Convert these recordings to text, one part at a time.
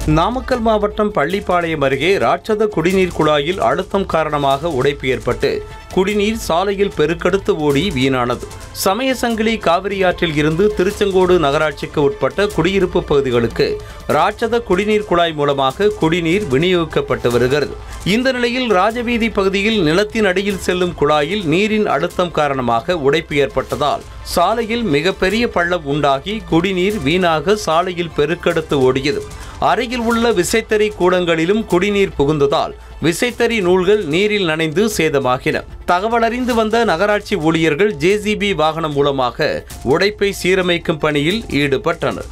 நாமக்கல் மாவட்டம் பள்ளிப்பாளையம் அருகே ராட்சத குடிநீர் குழாயில் அழுத்தம் காரணமாக உடைப்பு ஏற்பட்டு குடிநீர் சாலையில் பெருக்கெடுத்து ஓடி வீணானது சமயசங்கிலி காவிரி ஆற்றில் இருந்து திருச்செங்கோடு நகராட்சிக்கு உட்பட்ட குடியிருப்பு பகுதிகளுக்கு ராட்சத குடிநீர் குழாய் மூலமாக குடிநீர் விநியோகிக்கப்பட்டு வருகிறது இந்த நிலையில் ராஜவீதி பகுதியில் நிலத்தின் அடியில் செல்லும் குழாயில் நீரின் அழுத்தம் காரணமாக உடைப்பு ஏற்பட்டதால் சாலையில் மிகப்பெரிய பள்ளம் உண்டாகி குடிநீர் வீணாக சாலையில் பெருக்கெடுத்து ஓடியது அருகில் உள்ள விசைத்தறி கூடங்களிலும் குடிநீர் புகுந்ததால் விசைத்தறி நூல்கள் நீரில் நனைந்து சேதமாகின தகவலறிந்து வந்த நகராட்சி ஊழியர்கள் ஜேசிபி வாகனம் மூலமாக உடைப்பை சீரமைக்கும் பணியில் ஈடுபட்டனர்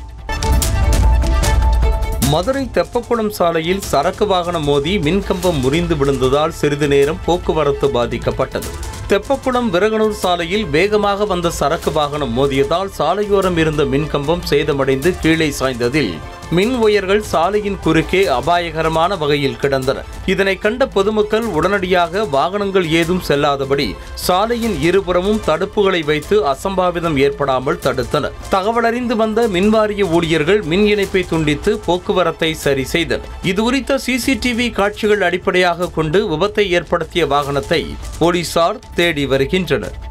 மதுரை தெப்பக்குளம் சாலையில் சரக்கு வாகனம் மோதி மின்கம்பம் முறிந்து விழுந்ததால் சிறிது நேரம் போக்குவரத்து பாதிக்கப்பட்டது தெப்பக்குளம் விரகனூர் சாலையில் வேகமாக வந்த சரக்கு வாகனம் மோதியதால் சாலையோரம் இருந்த மின்கம்பம் சேதமடைந்து கீழே சாய்ந்ததில் மின் ஒயர்கள் சாலையின் குறுக்கே அபாயகரமான வகையில் கிடந்தன இதனை கண்ட பொதுமக்கள் உடனடியாக வாகனங்கள் ஏதும் செல்லாதபடி சாலையின் இருபுறமும் தடுப்புகளை வைத்து அசம்பாவிதம் ஏற்படாமல் தடுத்தனர் தகவலறிந்து வந்த மின்வாரிய ஊழியர்கள் மின் இணைப்பை துண்டித்து போக்குவரத்தை சரி செய்தனர் இதுகுறித்த சிசிடிவி காட்சிகள் அடிப்படையாக கொண்டு விபத்தை ஏற்படுத்திய வாகனத்தை போலீசார் தேடி வருகின்றனர்